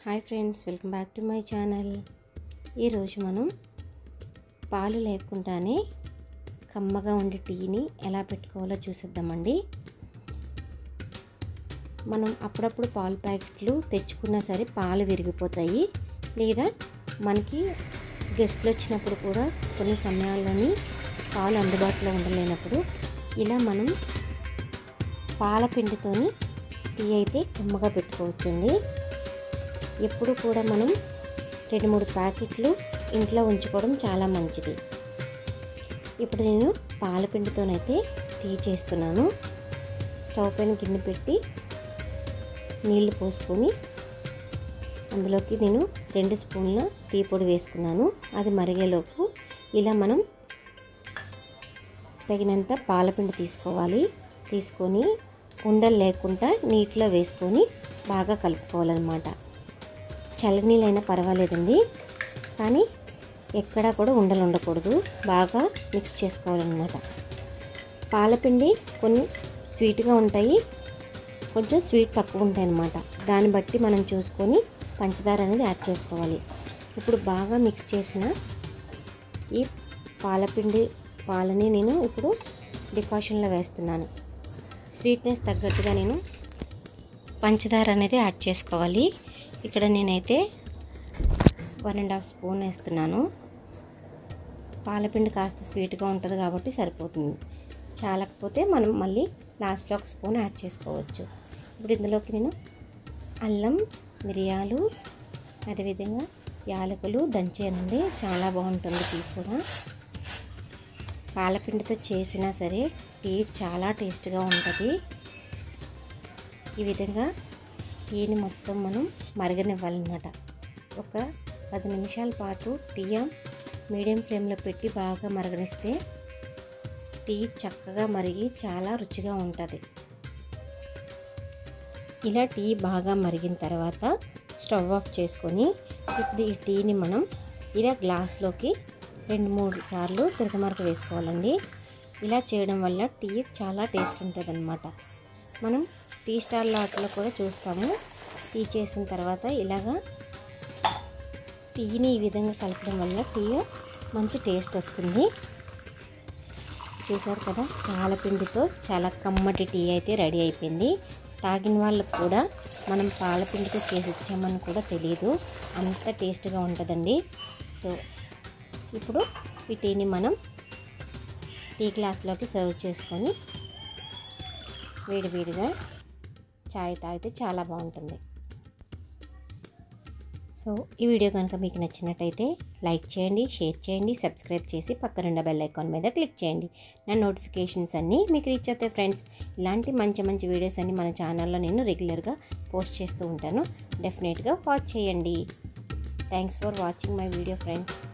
hi friends welcome back to my channel ఈరోజు మనం పాలు లేకుండానే కమ్మగా ఉండే టీని ఎలా పెట్టుకోవాలో చూసేద్దామండి మనం అప్పుడప్పుడు పాలు ప్యాకెట్లు తెచ్చుకున్నా సరే పాలు విరిగిపోతాయి లేదా మనకి గెస్ట్లు వచ్చినప్పుడు కూడా కొన్ని సమయాల్లోని పాలు అందుబాటులో ఉండలేనప్పుడు ఇలా మనం పాల పిండితోని టీ అయితే కమ్మగా పెట్టుకోవచ్చండి ఎప్పుడు కూడా మనం రెండు మూడు ప్యాకెట్లు ఇంట్లో ఉంచుకోవడం చాలా మంచిది ఇప్పుడు నేను పాలపిండితోనైతే టీ చేస్తున్నాను స్టవ్ పైన గిన్నె పెట్టి నీళ్లు పోసుకొని అందులోకి నేను రెండు స్పూన్ల టీ పొడి వేసుకున్నాను అది మరిగేలోపు ఇలా మనం తగినంత పాలపిండి తీసుకోవాలి తీసుకొని ఉండలు లేకుండా నీటిలో వేసుకొని బాగా కలుపుకోవాలన్నమాట చల్లనీళ్ళైనా పర్వాలేదండి కానీ ఎక్కడా కూడా ఉండలు ఉండకూడదు బాగా మిక్స్ చేసుకోవాలన్నమాట పాలపిండి కొన్ని స్వీట్గా ఉంటాయి కొంచెం స్వీట్ తక్కువ ఉంటాయి అన్నమాట దాన్ని బట్టి మనం చూసుకొని పంచదార అనేది యాడ్ చేసుకోవాలి ఇప్పుడు బాగా మిక్స్ చేసిన ఈ పాలపిండి పాలని నేను ఇప్పుడు డికాషన్లో వేస్తున్నాను స్వీట్నెస్ తగ్గట్టుగా నేను పంచదార అనేది యాడ్ చేసుకోవాలి ఇక్కడ నేనైతే వన్ అండ్ హాఫ్ స్పూన్ వేస్తున్నాను పాలపిండి కాస్త స్వీట్గా ఉంటుంది కాబట్టి సరిపోతుంది చాలకపోతే మనం మళ్ళీ లాస్ట్లో ఒక స్పూన్ యాడ్ చేసుకోవచ్చు ఇప్పుడు ఇందులోకి నేను అల్లం మిరియాలు అదేవిధంగా యాలకులు దంచేనండి చాలా బాగుంటుంది టీ కూడా పాలపిండితో చేసినా సరే టీ చాలా టేస్ట్గా ఉంటుంది ఈ విధంగా టీని మొత్తం మనం మరగనివ్వాలన్నమాట ఒక పది నిమిషాల పాటు టీ మీడియం ఫ్లేమ్లో పెట్టి బాగా మరగనిస్తే టీ చక్కగా మరిగి చాలా రుచిగా ఉంటుంది ఇలా టీ బాగా మరిగిన తర్వాత స్టవ్ ఆఫ్ చేసుకొని ఇప్పుడు ఈ టీని మనం ఇలా గ్లాస్లోకి రెండు మూడు సార్లు తిరగమరక వేసుకోవాలండి ఇలా చేయడం వల్ల టీ చాలా టేస్ట్ ఉంటుంది అనమాట మనం టీ స్టాల్ వాటిలో కూడా చూస్తాము టీ చేసిన తర్వాత ఇలాగా టీని ఈ విధంగా కలపడం వల్ల టీ మంచి టేస్ట్ వస్తుంది చూసారు కదా పాలపిండితో చాలా కమ్మటి టీ అయితే రెడీ అయిపోయింది తాగిన వాళ్ళకు కూడా మనం పాలపిండితో చేసి ఇచ్చామని కూడా తెలియదు అంత టేస్ట్గా ఉంటుందండి సో ఇప్పుడు ఈ టీని మనం టీ గ్లాస్లోకి సర్వ్ చేసుకొని వేడివేడిగా చాయ్ తాగితే చాలా బాగుంటుంది సో ఈ వీడియో కనుక మీకు నచ్చినట్టయితే లైక్ చేయండి షేర్ చేయండి సబ్స్క్రైబ్ చేసి పక్కనున్న బెల్ ఐకాన్ మీద క్లిక్ చేయండి నా నోటిఫికేషన్స్ అన్నీ మీకు రీచ్ అవుతాయి ఫ్రెండ్స్ ఇలాంటి మంచి మంచి వీడియోస్ అన్ని మన ఛానల్లో నేను రెగ్యులర్గా పోస్ట్ చేస్తూ ఉంటాను డెఫినెట్గా వాచ్ చేయండి thanks for watching my video friends